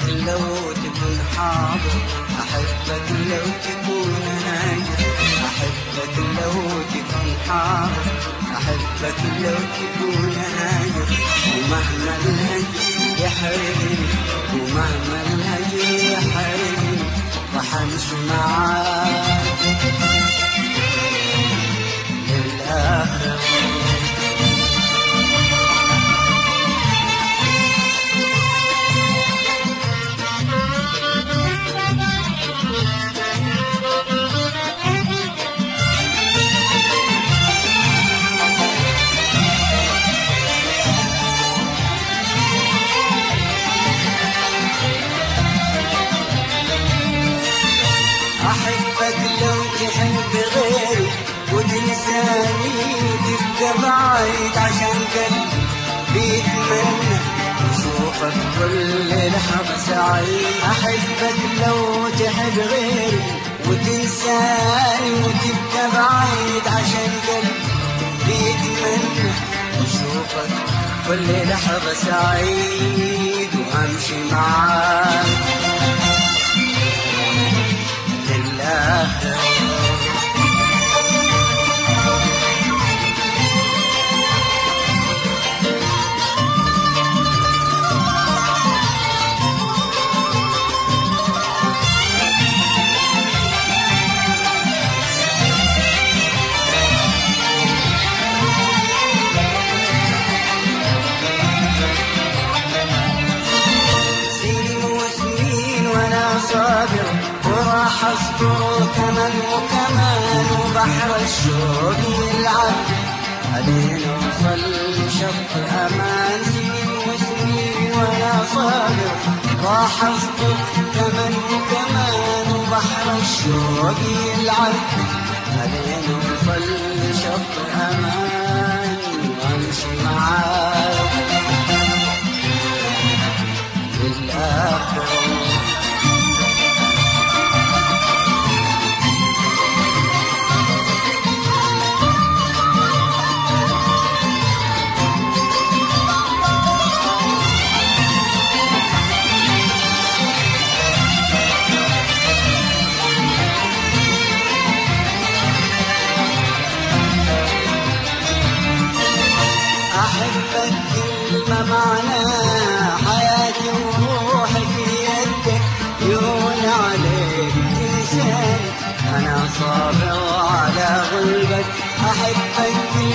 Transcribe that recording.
لو تكون حاضر أحبك لو تكون نايم أحبك لو تكون حاضر أحبك لو تكون نايم ومهما الهجر يحرمني ومهما الهجر يحرمني راح أمشي معاك للآخر أحبك لو تحب غيري وتنساني تبقى بعيد عشان قلبي بيتمنى أشوفك كل لحظة سعيد أحبك لو تحب غيري وتنساني وتبقى بعيد عشان قلبي بيتمنى أشوفك كل لحظة سعيد وأمشي معاك للآخر سنين وسنين وانا صابر وراح اصبر كمان وكمان وبحر الشوق يلعب علينا وصل شط امان سنين وسنين وانا صابر راح اصبر كمان وكمان وبحر الشوق يلعب علينا وصل شط امان وامشي معاك للآخر أحبك كلمة معناها حياتي وروحي في يدك يهون عليك تنساني أنا صابر على غلبك أحبك